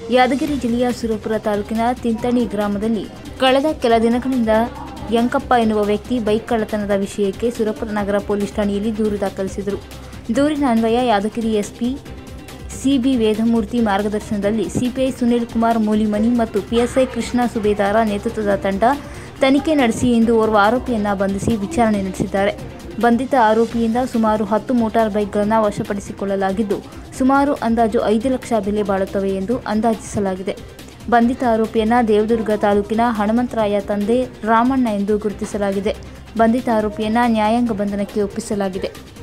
ಯಾದಗಿರಿ ಜಿಲ್ಲೆಯ ಸುರಪುರ ತಾಲೂಕಿನ ತಿಂತಣಿ ಗ್ರಾಮದಲ್ಲಿ ಕಳೆದ ಕೆಲ ದಿನಗಳಿಂದ ಯಂಕಪ್ಪ ಎನ್ನುವ ವ್ಯಕ್ತಿ ಬೈಕ್ ಕಳ್ಳತನದ ವಿಷಯಕ್ಕೆ ಸುರಪುರ ನಗರ ಪೊಲೀಸ್ ಠಾಣೆಯಲ್ಲಿ ದೂರು ದಾಖಲಿಸಿದರು ದೂರಿನ ಅನ್ವಯ ಯಾದಗಿರಿ ಎಸ್ಪಿ ಸಿಬಿ ವೇದಮೂರ್ತಿ ಮಾರ್ಗದರ್ಶನದಲ್ಲಿ ಸಿಪಿಐ ಸುನೀಲ್ ಕುಮಾರ್ ಮೂಲಿಮನಿ ಮತ್ತು ಪಿಎಸ್ಐ ಕೃಷ್ಣ ಸುಬೇದಾರ ನೇತೃತ್ವದ ತಂಡ ತನಿಖೆ ನಡೆಸಿ ಇಂದು ಓರ್ವ ಆರೋಪಿಯನ್ನ ಬಂಧಿಸಿ ವಿಚಾರಣೆ ನಡೆಸಿದ್ದಾರೆ ಬಂಧಿತ ಆರೋಪಿಯಿಂದ ಸುಮಾರು ಹತ್ತು ಮೋಟಾರ್ ಬೈಕ್ಗಳನ್ನು ವಶಪಡಿಸಿಕೊಳ್ಳಲಾಗಿದ್ದು ಸುಮಾರು ಅಂದಾಜು ಐದು ಲಕ್ಷ ಬೆಲೆ ಬಾಳುತ್ತವೆ ಎಂದು ಅಂದಾಜಿಸಲಾಗಿದೆ ಬಂಧಿತ ಆರೋಪಿಯನ್ನ ದೇವದುರ್ಗ ತಾಲೂಕಿನ ಹನುಮಂತರಾಯ ತಂದೆ ರಾಮಣ್ಣ ಎಂದು ಗುರುತಿಸಲಾಗಿದೆ ಬಂಧಿತ ಆರೋಪಿಯನ್ನ ನ್ಯಾಯಾಂಗ ಬಂಧನಕ್ಕೆ ಒಪ್ಪಿಸಲಾಗಿದೆ